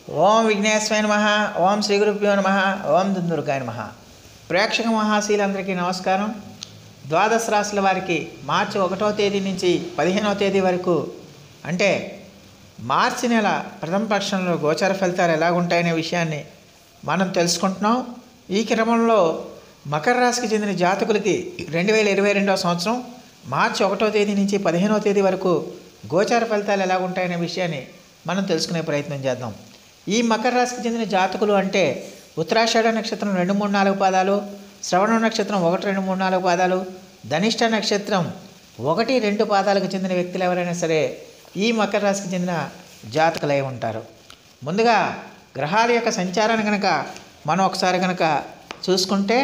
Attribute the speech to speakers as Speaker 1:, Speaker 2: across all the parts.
Speaker 1: ఓం విఘ్నేశ్వర నమ ఓం శ్రీ గురుభ్యో నమ ఓం దుందుర్గాయ నమ ప్రేక్షక మహాశీలందరికీ నమస్కారం ద్వాదశ రాశుల వారికి మార్చి ఒకటో తేదీ నుంచి పదిహేనవ తేదీ వరకు అంటే మార్చి నెల ప్రథమ పక్షంలో గోచర ఫలితాలు ఎలాగుంటాయనే విషయాన్ని మనం తెలుసుకుంటున్నాం ఈ క్రమంలో మకర రాశికి చెందిన జాతకులకి రెండు వేల ఇరవై రెండవ సంవత్సరం మార్చి ఒకటో తేదీ నుంచి పదిహేనవ తేదీ వరకు గోచార ఫలితాలు ఎలా ఉంటాయనే విషయాన్ని మనం తెలుసుకునే ప్రయత్నం చేద్దాం ఈ మకర రాశికి చెందిన జాతకులు అంటే ఉత్తరాషాఢ నక్షత్రం రెండు మూడు నాలుగు పాదాలు శ్రవణ నక్షత్రం ఒకటి రెండు మూడు నాలుగు పాదాలు ధనిష్ట నక్షత్రం ఒకటి రెండు పాదాలకు చెందిన వ్యక్తులు ఎవరైనా సరే ఈ మకర రాశికి చెందిన జాతకులై ఉంటారు ముందుగా గ్రహాల యొక్క సంచారాన్ని కనుక మనం ఒకసారి కనుక చూసుకుంటే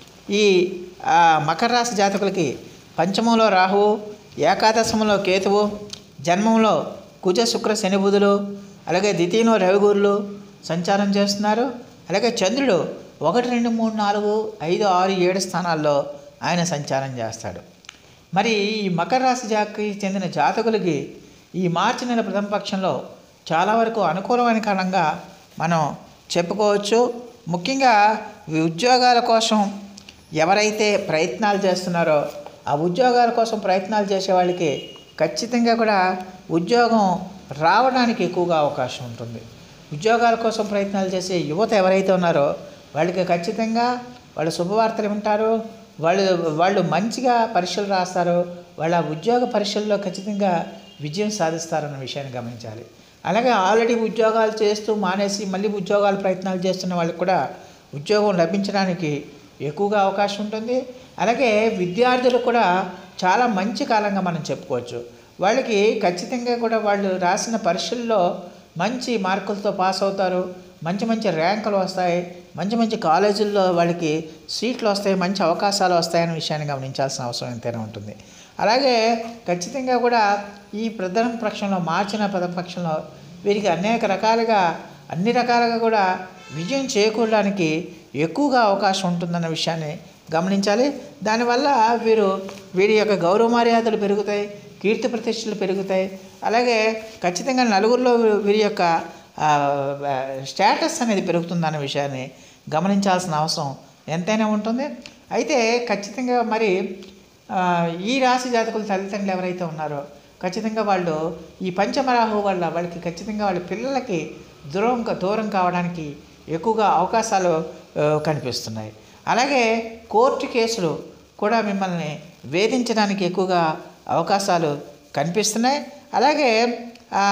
Speaker 1: ఈ ఆ, మకర రాశి జాతకులకి పంచమంలో రాహువు ఏకాదశంలో కేతువు జన్మంలో కుజ శుక్ర శని బుధులు అలాగే ద్వితీయంలో రవిగురులు సంచారం చేస్తున్నారు అలాగే చంద్రుడు ఒకటి రెండు మూడు నాలుగు ఐదు ఆరు ఏడు స్థానాల్లో ఆయన సంచారం చేస్తాడు మరి ఈ మకర రాశి జాతికి చెందిన జాతకులకి ఈ మార్చి నెల ప్రథమ పక్షంలో చాలా వరకు అనుకూలమైన కారణంగా మనం చెప్పుకోవచ్చు ముఖ్యంగా ఈ ఉద్యోగాల కోసం ఎవరైతే ప్రయత్నాలు చేస్తున్నారో ఆ ఉద్యోగాల కోసం ప్రయత్నాలు చేసే వాళ్ళకి ఖచ్చితంగా కూడా ఉద్యోగం రావడానికి ఎక్కువగా అవకాశం ఉంటుంది ఉద్యోగాల కోసం ప్రయత్నాలు చేసే యువత ఎవరైతే ఉన్నారో వాళ్ళకి ఖచ్చితంగా వాళ్ళు శుభవార్తలు వింటారు వాళ్ళు వాళ్ళు మంచిగా పరీక్షలు రాస్తారు వాళ్ళ ఉద్యోగ పరీక్షల్లో ఖచ్చితంగా విజయం సాధిస్తారన్న విషయాన్ని గమనించాలి అలాగే ఆల్రెడీ ఉద్యోగాలు చేస్తూ మానేసి మళ్ళీ ఉద్యోగాల ప్రయత్నాలు చేస్తున్న వాళ్ళకి కూడా ఉద్యోగం లభించడానికి ఎక్కువగా అవకాశం ఉంటుంది అలాగే విద్యార్థులు కూడా చాలా మంచి కాలంగా మనం చెప్పుకోవచ్చు వాళ్ళకి ఖచ్చితంగా కూడా వాళ్ళు రాసిన పరీక్షల్లో మంచి మార్కులతో పాస్ అవుతారు మంచి మంచి ర్యాంకులు వస్తాయి మంచి మంచి కాలేజీల్లో వాళ్ళకి సీట్లు వస్తాయి మంచి అవకాశాలు వస్తాయనే విషయాన్ని గమనించాల్సిన అవసరం ఎంతైనా ఉంటుంది అలాగే ఖచ్చితంగా కూడా ఈ ప్రధాన పక్షంలో మార్చిన ప్రథమ పక్షంలో వీరికి అనేక రకాలుగా అన్ని రకాలుగా కూడా విజయం చేకూరడానికి ఎక్కువగా అవకాశం ఉంటుందన్న విషయాన్ని గమనించాలి దానివల్ల వీరు వీరి యొక్క గౌరవ మర్యాదలు పెరుగుతాయి కీర్తి ప్రతిష్టలు పెరుగుతాయి అలాగే ఖచ్చితంగా నలుగురిలో వీరి యొక్క ఆ, ఆ, స్టేటస్ అనేది పెరుగుతుందన్న విషయాన్ని గమనించాల్సిన అవసరం ఎంతైనా ఉంటుంది అయితే ఖచ్చితంగా మరి ఆ, ఈ రాశి జాతకుల తల్లిదండ్రులు ఎవరైతే ఉన్నారో ఖచ్చితంగా వాళ్ళు ఈ పంచమరాహు వల్ల వాళ్ళకి ఖచ్చితంగా వాళ్ళ పిల్లలకి దూరం దూరం కావడానికి ఎక్కువగా అవకాశాలు ఆ, కనిపిస్తున్నాయి అలాగే కోర్టు కేసులు కూడా మిమ్మల్ని వేధించడానికి ఎక్కువగా అవకాశాలు కనిపిస్తున్నాయి అలాగే ఆ,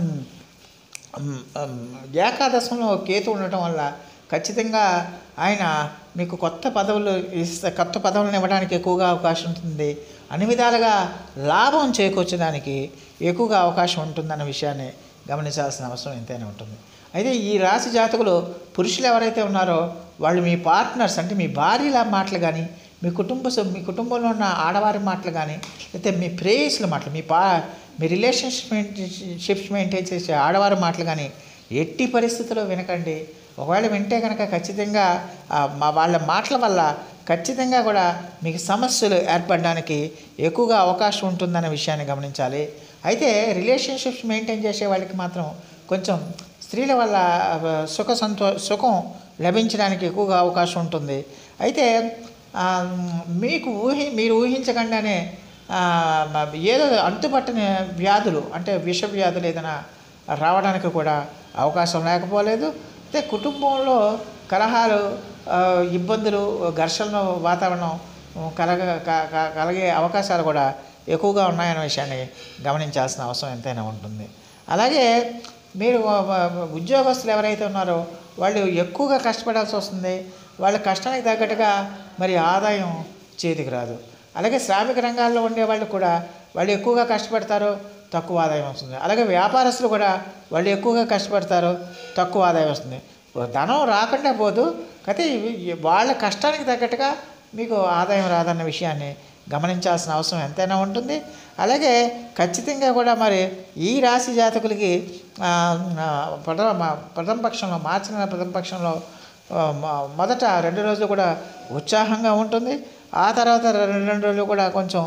Speaker 1: ఉమ్, ఉమ్, ఏకాదశంలో కేతు ఉండటం వల్ల ఖచ్చితంగా ఆయన మీకు కొత్త పదవులు ఇస్త కొత్త పదవులను ఇవ్వడానికి ఎక్కువగా అవకాశం ఉంటుంది అన్ని విధాలుగా లాభం చేకూర్చడానికి ఎక్కువగా అవకాశం ఉంటుందన్న విషయాన్ని గమనించాల్సిన అవసరం ఎంతైనా ఉంటుంది అయితే ఈ రాశి జాతకులు పురుషులు ఎవరైతే ఉన్నారో వాళ్ళు మీ పార్ట్నర్స్ అంటే మీ భార్యల మాటలు కానీ మీ కుటుంబ సభ్యు- మీ కుటుంబంలో ఉన్న ఆడవారి మాటలు కానీ లేకపోతే మీ ప్రేయస్ల మాటలు మీ పా మీ రిలేషన్షిప్ షిప్స్ మెయింటైన్ చేసే ఆడవారి మాటలు కానీ ఎట్టి పరిస్థితుల్లో వినకండి ఒకవేళ వింటే కనుక ఖచ్చితంగా ఆ, మా వాళ్ళ మాటల వల్ల ఖచ్చితంగా కూడా మీకు సమస్యలు ఏర్పడడానికి ఎక్కువగా అవకాశం ఉంటుందనే విషయాన్ని గమనించాలి అయితే రిలేషన్షిప్స్ మెయింటైన్ చేసే వాళ్ళకి మాత్రం కొంచెం స్త్రీల వల్ల ఆ, సుఖ సంతో సుఖం లభించడానికి ఎక్కువగా అవకాశం ఉంటుంది అయితే ఆ, మీకు ఊహి మీరు ఊహించకుండానే ఆ, మ- ఏదో అంతుపట్టని వ్యాధులు అంటే విష వ్యాధులు ఏదైనా రావడానికి కూడా అవకాశం లేకపోలేదు అయితే కుటుంబంలో కలహాలు ఆ, ఇబ్బందులు ఘర్షణలు వాతావరణం కలగ క- క- కలిగే అవకాశాలు కూడా ఎక్కువగా ఉన్నాయనే విషయాన్ని గమనించాల్సిన అవసరం ఎంతైనా ఉంటుంది అలాగే మీరు వ- వ- ఉద్యోగస్తులు ఎవరైతే ఉన్నారో వాళ్ళు ఎక్కువగా కష్టపడాల్సి వస్తుంది వాళ్ళ కష్టానికి తగ్గట్టుగా మరి ఆదాయం చేతికి రాదు అలాగే శ్రామిక రంగాల్లో ఉండే వాళ్ళు కూడా వాళ్ళు ఎక్కువగా కష్టపడతారు తక్కువ ఆదాయం వస్తుంది అలాగే వ్యాపారస్తులు కూడా వాళ్ళు ఎక్కువగా కష్టపడతారు తక్కువ ఆదాయం వస్తుంది ధనం రాకుండా పోదు అయితే ఇవి- వాళ్ళ కష్టానికి తగ్గట్టుగా మీకు ఆదాయం రాదన్న విషయాన్ని గమనించాల్సిన అవసరం ఎంతైనా ఉంటుంది అలాగే ఖచ్చితంగా కూడా మరి ఈ రాశి జాతకులకి ఆ, ఆ, ప్రథమ మ- ప్రథమ పక్షంలో మార్చి నెల ప్రథమ పక్షంలో ఆ, మ- మొదట రెండు రోజులు కూడా ఉత్సాహంగా ఉంటుంది ఆ తర్వాత రెండు రెండు రోజులు కూడా కొంచెం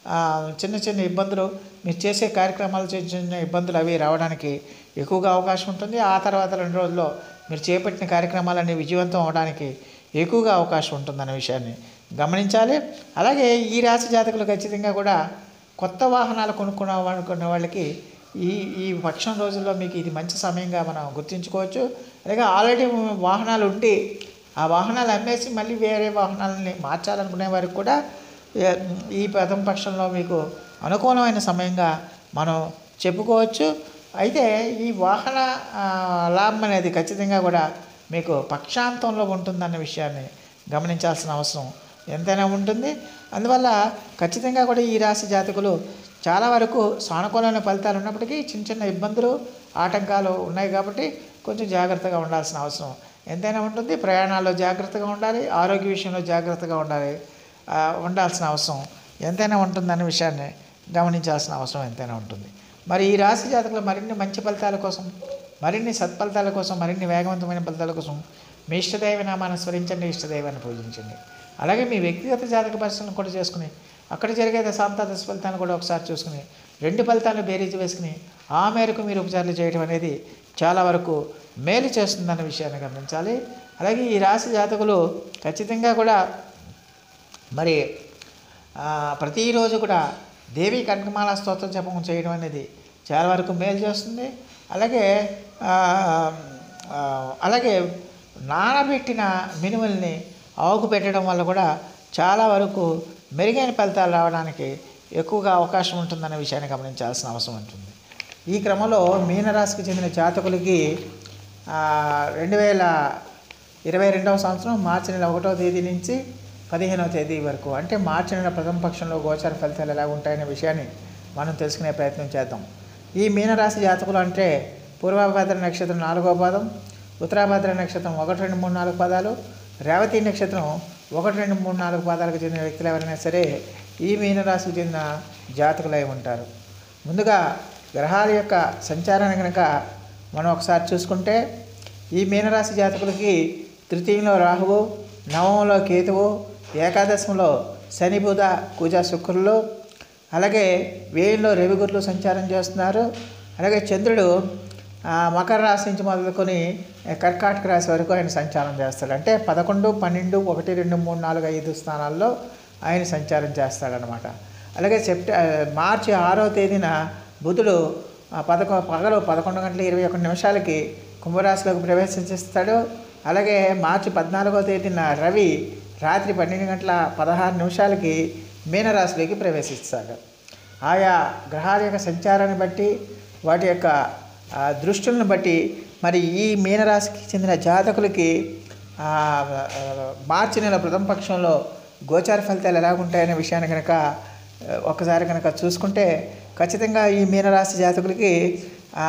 Speaker 1: ఆ, చిన్న చిన్న ఇబ్బందులు మీరు చేసే కార్యక్రమాలు చిన్న చిన్న ఇబ్బందులు అవి రావడానికి ఎక్కువగా అవకాశం ఉంటుంది ఆ తర్వాత రెండు రోజుల్లో మీరు చేపట్టిన కార్యక్రమాలన్నీ విజయవంతం అవడానికి ఎక్కువగా అవకాశం ఉంటుందన్న విషయాన్ని గమనించాలి అలాగే ఈ రాశి జాతకులు ఖచ్చితంగా కూడా కొత్త వాహనాలు కొనుక్కున్న అనుకున్న వాళ్ళకి ఈ ఈ పక్షం రోజుల్లో మీకు ఇది మంచి సమయంగా మనం గుర్తుంచుకోవచ్చు అలాగే ఆల్రెడీ వాహనాలు ఉండి ఆ వాహనాలు అమ్మేసి మళ్ళీ వేరే వాహనాలని మార్చాలనుకునే వారికి కూడా ఏ- ఈ ప్రథమ పక్షంలో మీకు అనుకూలమైన సమయంగా మనం చెప్పుకోవచ్చు అయితే ఈ వాహన ఆ, లాభం అనేది ఖచ్చితంగా కూడా మీకు పక్షాంతంలో ఉంటుందన్న విషయాన్ని గమనించాల్సిన అవసరం ఎంతైనా ఉంటుంది అందువల్ల ఖచ్చితంగా కూడా ఈ రాశి జాతకులు చాలా వరకు సానుకూలమైన ఫలితాలు ఉన్నప్పటికీ చిన్న చిన్న ఇబ్బందులు ఆటంకాలు ఉన్నాయి కాబట్టి కొంచెం జాగ్రత్తగా ఉండాల్సిన అవసరం ఎంతైనా ఉంటుంది ప్రయాణాల్లో జాగ్రత్తగా ఉండాలి ఆరోగ్య విషయంలో జాగ్రత్తగా ఉండాలి ఆ, ఉండాల్సిన అవసరం ఎంతైనా ఉంటుందన్న విషయాన్ని గమనించాల్సిన అవసరం ఎంతైనా ఉంటుంది మరి ఈ రాశి జాతకులు మరిన్ని మంచి ఫలితాల కోసం మరిన్ని సత్ఫలితాల కోసం మరిన్ని వేగవంతమైన ఫలితాల కోసం మీ ఇష్టదైవ నామాన్ని స్మరించండి ఇష్టదైవాన్ని పూజించండి అలాగే మీ వ్యక్తిగత జాతక పరిశీలన కూడా చేసుకుని అక్కడ జరిగే దశాంత దశ ఫలితాన్ని కూడా ఒకసారి చూసుకుని రెండు ఫలితాలను బేరీజు వేసుకుని ఆ మేరకు మీరు ఉపచారాలు చేయడం అనేది చాలా వరకు మేలు చేస్తుందన్న విషయాన్ని గమనించాలి అలాగే ఈ రాశి జాతకులు ఖచ్చితంగా కూడా మరి ఆ, ప్రతిరోజు కూడా దేవి కనకమాల స్తోత్ర జపం చేయడం అనేది చాలా వరకు మేలు చేస్తుంది అలాగే ఆ, ఆ, అలాగే నానబెట్టిన మినుముల్ని ఆవుకు పెట్టడం వల్ల కూడా చాలా వరకు మెరుగైన ఫలితాలు రావడానికి ఎక్కువగా అవకాశం ఉంటుందనే విషయాన్ని గమనించాల్సిన అవసరం ఉంటుంది ఈ క్రమంలో మీనరాశికి చెందిన జాతకులకి ఆ, రెండు వేల ఇరవై రెండవ సంవత్సరం మార్చి నెల ఒకటవ తేదీ నుంచి పదిహేనవ తేదీ వరకు అంటే మార్చి నెల ప్రథమ పక్షంలో గోచార ఫలితాలు ఎలా ఉంటాయనే విషయాన్ని మనం తెలుసుకునే ప్రయత్నం చేద్దాం ఈ మీనరాశి జాతకులు అంటే పూర్వభద్ర నక్షత్రం నాలుగో పాదం ఉత్తరాభద్ర నక్షత్రం ఒకటి రెండు మూడు నాలుగు పదాలు రేవతి నక్షత్రం ఒకటి రెండు మూడు నాలుగు పాదాలకు చెందిన వ్యక్తులు ఎవరైనా సరే ఈ మీనరాశికి చెందిన జాతకులై ఉంటారు ముందుగా గ్రహాల యొక్క సంచారాన్ని కనుక మనం ఒకసారి చూసుకుంటే ఈ మీనరాశి జాతకులకి తృతీయంలో రాహువు నవమంలో కేతువు ఏకాదశంలో శని బుధ కుజ శుక్రులు అలాగే వేయంలో రవిగురులు సంచారం చేస్తున్నారు అలాగే చంద్రుడు ఆ, మకర రాశి నుంచి మొదలుకొని కర్కాటక రాశి వరకు ఆయన సంచారం చేస్తాడు అంటే పదకొండు పన్నెండు ఒకటి రెండు మూడు నాలుగు ఐదు స్థానాల్లో ఆయన సంచారం చేస్తాడనమాట అలాగే సెప్ట మార్చి ఆరో తేదీన బుధుడు ఆ, పదకొ పగలు పదకొండు గంటల ఇరవై ఒకటి నిమిషాలకి కుంభరాశిలోకి ప్రవేశిస్తాడు అలాగే మార్చి పద్నాలుగో తేదీన రవి రాత్రి పన్నెండు గంటల పదహారు నిమిషాలకి మీనరాశిలోకి ప్రవేశిస్తాడు ఆయా గ్రహాల యొక్క సంచారాన్ని బట్టి వాటి యొక్క ఆ, దృష్టులను బట్టి మరి ఈ మీనరాశికి చెందిన జాతకులకి ఆ, ఆ, మార్చి నెల ప్రథమ పక్షంలో గోచార ఫలితాలు ఎలా ఉంటాయనే విషయాన్ని కనుక ఆ, ఒకసారి కనుక చూసుకుంటే ఖచ్చితంగా ఈ మీనరాశి జాతకులకి ఆ,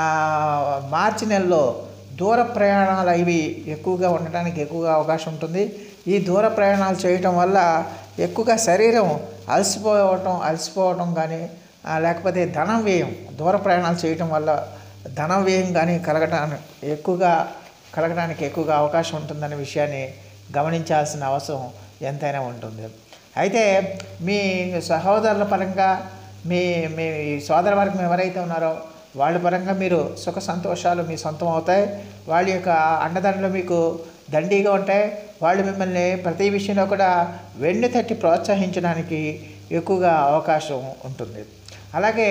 Speaker 1: మార్చి నెలలో దూర ప్రయాణాలు ఇవి ఎక్కువగా ఉండటానికి ఎక్కువగా అవకాశం ఉంటుంది ఈ దూర ప్రయాణాలు చేయటం వల్ల ఎక్కువగా శరీరం అలసిపోవటం అలసిపోవటం కానీ ఆ, లేకపోతే ధనం వ్యయం దూర ప్రయాణాలు చేయటం వల్ల ధనం వ్యయం కానీ కలగటానికి ఎక్కువగా కలగడానికి ఎక్కువగా అవకాశం ఉంటుందనే విషయాన్ని గమనించాల్సిన అవసరం ఎంతైనా ఉంటుంది అయితే మీ సహోదరుల పరంగా మీ మీ సోదర వర్గం ఎవరైతే ఉన్నారో వాళ్ళ పరంగా మీరు సుఖ సంతోషాలు మీ సొంతం అవుతాయి వాళ్ళ యొక్క అండదండలు మీకు దండిగా ఉంటాయి వాళ్ళు మిమ్మల్ని ప్రతి విషయంలో కూడా వెన్ను తట్టి ప్రోత్సహించడానికి ఎక్కువగా అవకాశం ఉంటుంది అలాగే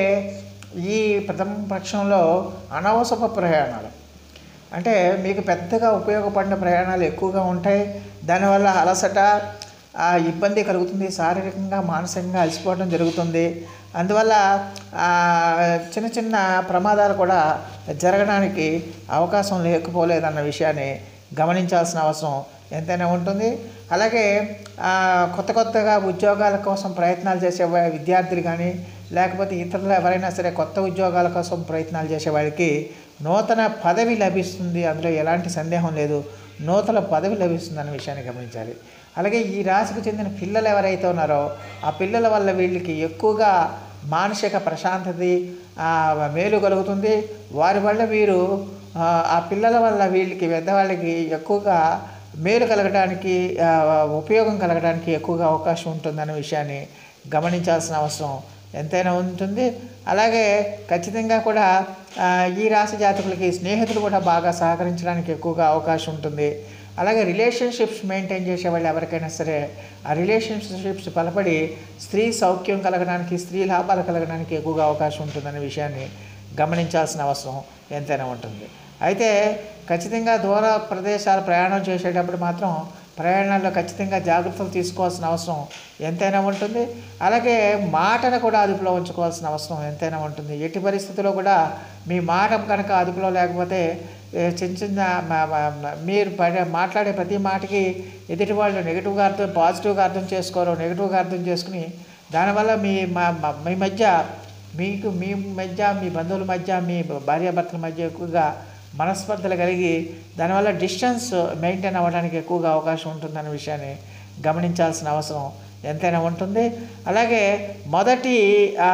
Speaker 1: ఈ ప్రథమ పక్షంలో అనవసర ప్రయాణాలు అంటే మీకు పెద్దగా ఉపయోగపడిన ప్రయాణాలు ఎక్కువగా ఉంటాయి దానివల్ల అలసట ఆ, ఇబ్బంది కలుగుతుంది శారీరకంగా మానసికంగా అలసిపోవడం జరుగుతుంది అందువల్ల ఆ, చిన్న చిన్న ప్రమాదాలు కూడా జరగడానికి అవకాశం లేకపోలేదన్న విషయాన్ని గమనించాల్సిన అవసరం ఎంతైనా ఉంటుంది అలాగే ఆ, కొత్త కొత్తగా ఉద్యోగాల కోసం ప్రయత్నాలు చేసే వా- విద్యార్థులు కానీ లేకపోతే ఇతరులు ఎవరైనా సరే కొత్త ఉద్యోగాల కోసం ప్రయత్నాలు చేసే వాళ్ళకి నూతన పదవి లభిస్తుంది అందులో ఎలాంటి సందేహం లేదు నూతన పదవి లభిస్తుంది అనే విషయాన్ని గమనించాలి అలాగే ఈ రాశికి చెందిన పిల్లలు ఎవరైతే ఉన్నారో ఆ పిల్లల వల్ల వీళ్ళకి ఎక్కువగా మానసిక ప్రశాంతత ఆ, మేలు కలుగుతుంది వారి వల్ల వీరు ఆ, ఆ పిల్లల వల్ల వీళ్ళకి పెద్దవాళ్ళకి ఎక్కువగా మేలు కలగడానికి ఆ, ఉపయోగం కలగడానికి ఎక్కువగా అవకాశం ఉంటుందనే విషయాన్ని గమనించాల్సిన అవసరం ఎంతైనా ఉంటుంది అలాగే ఖచ్చితంగా కూడా ఆ, ఈ రాశి జాతకులకి స్నేహితులు కూడా బాగా సహకరించడానికి ఎక్కువగా అవకాశం ఉంటుంది అలాగే రిలేషన్షిప్స్ మెయింటైన్ చేసే వాళ్ళు ఎవరికైనా సరే ఆ రిలేషన్షిప్స్ బలపడి స్త్రీ సౌఖ్యం కలగడానికి స్త్రీ లాభాలు కలగడానికి ఎక్కువగా అవకాశం ఉంటుందనే విషయాన్ని గమనించాల్సిన అవసరం ఎంతైనా ఉంటుంది అయితే ఖచ్చితంగా దూర ప్రదేశాలు ప్రయాణం చేసేటప్పుడు మాత్రం ప్రయాణాల్లో ఖచ్చితంగా జాగ్రత్తలు తీసుకోవాల్సిన అవసరం ఎంతైనా ఉంటుంది అలాగే మాటను కూడా అదుపులో ఉంచుకోవాల్సిన అవసరం ఎంతైనా ఉంటుంది ఎట్టి పరిస్థితుల్లో కూడా మీ మాట కనుక అదుపులో లేకపోతే ఏ, చిన్న చిన్న మ- మ- మ- మీరు పడే మాట్లాడే ప్రతి మాటకి ఎదుటి వాళ్ళు నెగిటివ్గా అర్థం పాజిటివ్గా అర్థం చేసుకోరు నెగిటివ్గా అర్థం చేసుకుని దానివల్ల మీ మా- మా- మీ మధ్య మీకు మీ మధ్య మీ బంధువుల మధ్య మీ భార్యాభర్తల మధ్య ఎక్కువగా మనస్పర్ధలు కలిగి దానివల్ల డిస్టెన్స్ మెయింటైన్ అవ్వడానికి ఎక్కువగా అవకాశం ఉంటుందనే విషయాన్ని గమనించాల్సిన అవసరం ఎంతైనా ఉంటుంది అలాగే మొదటి ఆ,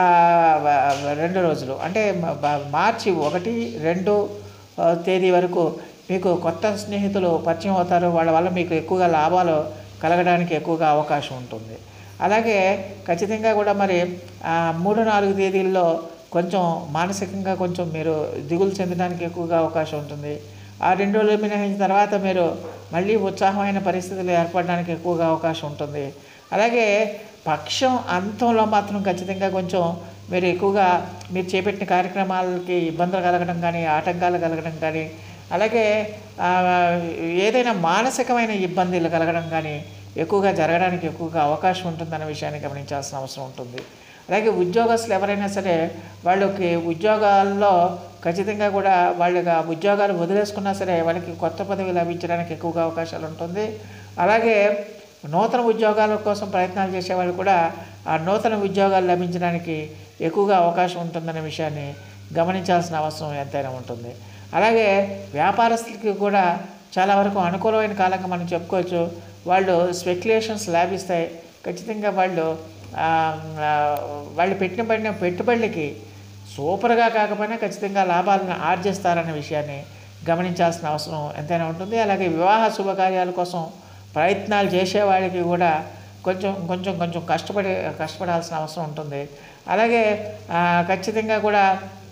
Speaker 1: వ- రెండు రోజులు అంటే మ- బ- మార్చి ఒకటి రెండు ఆ, తేదీ వరకు మీకు కొత్త స్నేహితులు పరిచయం అవుతారు వాళ్ళ వల్ల మీకు ఎక్కువగా లాభాలు కలగడానికి ఎక్కువగా అవకాశం ఉంటుంది అలాగే ఖచ్చితంగా కూడా మరి ఆ, మూడు నాలుగు తేదీల్లో కొంచెం మానసికంగా కొంచెం మీరు దిగులు చెందడానికి ఎక్కువగా అవకాశం ఉంటుంది ఆ రెండు రోజులు మినహాయించిన తర్వాత మీరు మళ్ళీ ఉత్సాహమైన పరిస్థితులు ఏర్పడడానికి ఎక్కువగా అవకాశం ఉంటుంది అలాగే పక్షం అంతంలో మాత్రం ఖచ్చితంగా కొంచెం మీరు ఎక్కువగా మీరు చేపట్టిన కార్యక్రమాలకి ఇబ్బందులు కలగడం కానీ ఆటంకాలు కలగడం కానీ అలాగే ఆ, ఏదైనా మానసికమైన ఇబ్బందులు కలగడం కానీ ఎక్కువగా జరగడానికి ఎక్కువగా అవకాశం ఉంటుందన్న విషయాన్ని గమనించాల్సిన అవసరం ఉంటుంది అలాగే ఉద్యోగస్తులు ఎవరైనా సరే వాళ్ళకి ఉద్యోగాల్లో ఖచ్చితంగా కూడా వాళ్ళకి ఆ ఉద్యోగాలు వదిలేసుకున్నా సరే వాళ్ళకి కొత్త పదవి లభించడానికి ఎక్కువగా అవకాశాలు ఉంటుంది అలాగే నూతన ఉద్యోగాల కోసం ప్రయత్నాలు చేసేవాళ్ళు కూడా ఆ నూతన ఉద్యోగాలు లభించడానికి ఎక్కువగా అవకాశం ఉంటుందనే విషయాన్ని గమనించాల్సిన అవసరం ఎంతైనా ఉంటుంది అలాగే వ్యాపారస్తులకి కూడా చాలా వరకు అనుకూలమైన కాలంగా మనం చెప్పుకోవచ్చు వాళ్ళు స్పెక్యులేషన్స్ లాభిస్తాయి ఖచ్చితంగా వాళ్ళు ఆ, ఆ, వాళ్ళు పెట్టిన పడిన పెట్టుబడులకి సూపర్గా కాకపోయినా ఖచ్చితంగా లాభాలను ఆర్జిస్తారనే విషయాన్ని గమనించాల్సిన అవసరం ఎంతైనా ఉంటుంది అలాగే వివాహ శుభకార్యాల కోసం ప్రయత్నాలు చేసేవాళ్ళకి కూడా కొంచెం కొంచెం కొంచెం కష్టపడి కష్టపడాల్సిన అవసరం ఉంటుంది అలాగే ఆ, ఖచ్చితంగా కూడా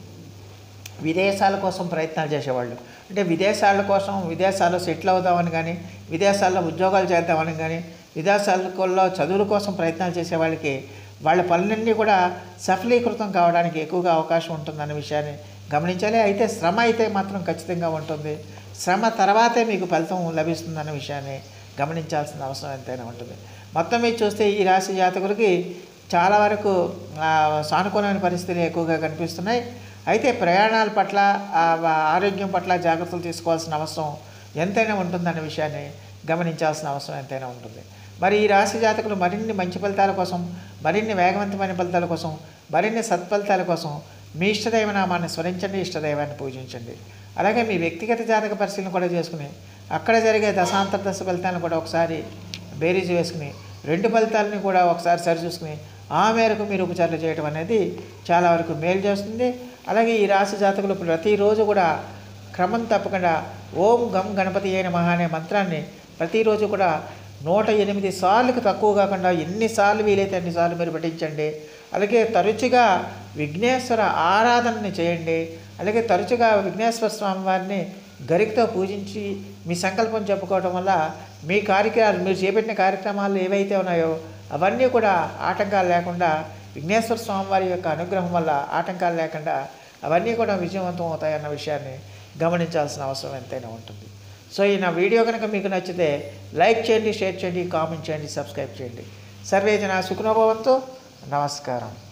Speaker 1: విదేశాల కోసం ప్రయత్నాలు చేసేవాళ్ళు అంటే విదేశాల కోసం విదేశాల్లో సెటిల్ అవుదామని కానీ విదేశాల్లో ఉద్యోగాలు చేద్దామని కానీ విదేశాలలో చదువుల కోసం ప్రయత్నాలు చేసే వాళ్ళకి వాళ్ళ పనులన్నీ కూడా సఫలీకృతం కావడానికి ఎక్కువగా అవకాశం ఉంటుందన్న విషయాన్ని గమనించాలి అయితే శ్రమ అయితే మాత్రం ఖచ్చితంగా ఉంటుంది శ్రమ తర్వాతే మీకు ఫలితం లభిస్తుందన్న విషయాన్ని గమనించాల్సిన అవసరం ఎంతైనా ఉంటుంది మొత్తం మీద చూస్తే ఈ రాశి జాతకులకి చాలా వరకు ఆ, సానుకూలమైన పరిస్థితులు ఎక్కువగా కనిపిస్తున్నాయి అయితే ప్రయాణాల పట్ల ఆ, వా- ఆరోగ్యం పట్ల జాగ్రత్తలు తీసుకోవాల్సిన అవసరం ఎంతైనా ఉంటుందన్న విషయాన్ని గమనించాల్సిన అవసరం ఎంతైనా ఉంటుంది మరి ఈ రాశి జాతకులు మరిన్ని మంచి ఫలితాల కోసం మరిన్ని వేగవంతమైన ఫలితాల కోసం మరిన్ని సత్ఫలితాల కోసం మీ ఇష్టదైవ నామాన్ని స్మరించండి ఇష్టదైవాన్ని పూజించండి అలాగే మీ వ్యక్తిగత జాతక పరిశీలన కూడా చేసుకుని అక్కడ జరిగే దశాంతర దశ ఫలితాలను కూడా ఒకసారి బేరీజ్ వేసుకుని రెండు ఫలితాలని కూడా ఒకసారి సరిచూసుకుని ఆ మేరకు మీరు ఉపచారాలు చేయడం అనేది చాలా వరకు మేలు చేస్తుంది అలాగే ఈ రాశి జాతకులు ప్రతిరోజు కూడా క్రమం తప్పకుండా ఓం గం గణపతి అయిన మహా అనే మంత్రాన్ని ప్రతిరోజు కూడా నూట ఎనిమిది సార్లకు తక్కువ కాకుండా ఎన్నిసార్లు వీలైతే అన్నిసార్లు మీరు పఠించండి అలాగే తరచుగా విఘ్నేశ్వర ఆరాధనని చేయండి అలాగే తరచుగా విఘ్నేశ్వర స్వామి వారిని గరికతో పూజించి మీ సంకల్పం చెప్పుకోవడం వల్ల మీ కార్యక్రమాలు మీరు చేపట్టిన కార్యక్రమాలు ఏవైతే ఉన్నాయో అవన్నీ కూడా ఆటంకాలు లేకుండా విఘ్నేశ్వర స్వామి వారి యొక్క అనుగ్రహం వల్ల ఆటంకాలు లేకుండా అవన్నీ కూడా విజయవంతం అవుతాయన్న విషయాన్ని గమనించాల్సిన అవసరం ఎంతైనా ఉంటుంది సో ఈ నా వీడియో కనుక మీకు నచ్చితే లైక్ చేయండి షేర్ చేయండి కామెంట్ చేయండి సబ్స్క్రైబ్ చేయండి సర్వే జన సుఖనోభవంతో నమస్కారం